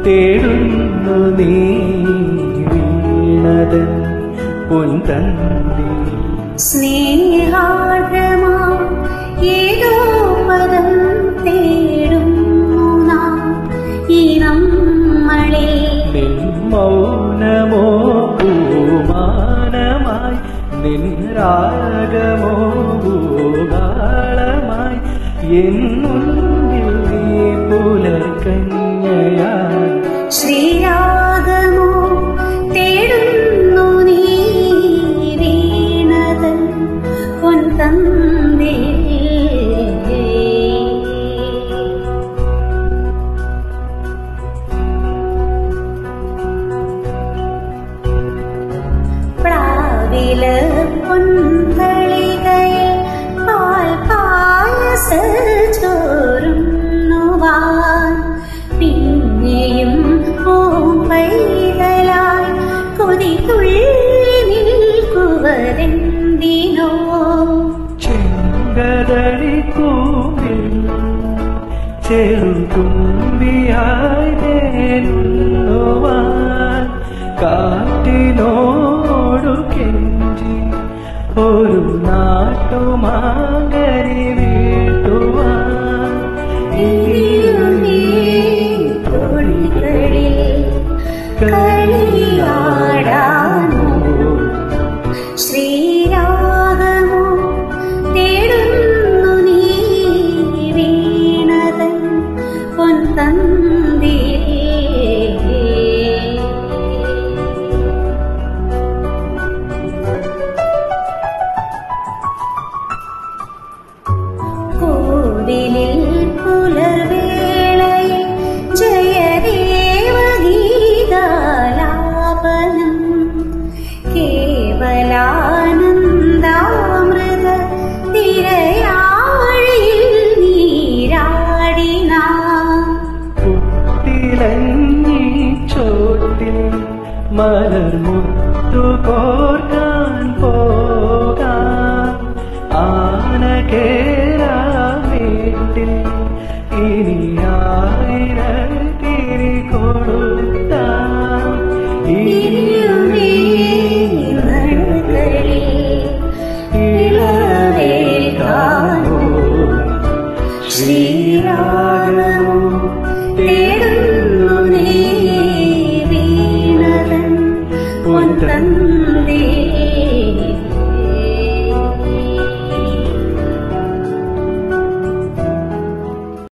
തേടുന്നു നീ വീണതൻ പൊൻതന്തി സ്നേഹാർദ്രമാ ഏതോ പദം തേടുന്നു നാം ഈ നമ്മളെ നിൻ മൗനമോ പൂമാനമായി നിൻ രാഗമോ ഭൂകാളമായി എന്നുള്ളിൽ നീ പുലർക്കഞ്ഞയായി ശ്രീരാഗമോ തേടുന്നു നീ വീണത് പൊൻതന്തേ പ്രാവില പൊന്തളികയിൽ പാൽ പായസ ചോറുന്നുവാൻ പിന്നെയും പൂമ്പൈതലായി കൊതി തുള്ളി നിൽക്കുവരെന്തിനോ ചെങ്കതളി കൂമ്പിൽ ചെറുതുമ്പിയായി തേനുവാൻ കാറ്റിനോടു കെഞ്ചി ഒരു നാട്ടുമാകരി വീട്ടുവാൻ ഇനിയും നീ തൊഴികളിൽ കളിയാടാനോ ശ്രീരാഗമോ തേടുന്നു നീ വീണതൻ പൊൻതന്തേ കോവിലിൽ പുലർവേളയിൽ ജയദേവഗീതാലാപനം കേവലാനന്ദാമൃത തിരയാഴിൽ നീരാടിനാ കുട്ടിലഞ്ഞി ചോട്ടിൽ മലർമുത്തു കോർക്കാൻ പോകാം ആന കേറാം വീട്ടിൽ ഇനി ആയിരത്തിരി കൊടുത്താം തിരിയുമേ നടുകളിൽ ഇളവേൽക്കാനോ ശ്രീരാഗമോ തേടുന്നു നീ വീണതൻ പൊൻതൻ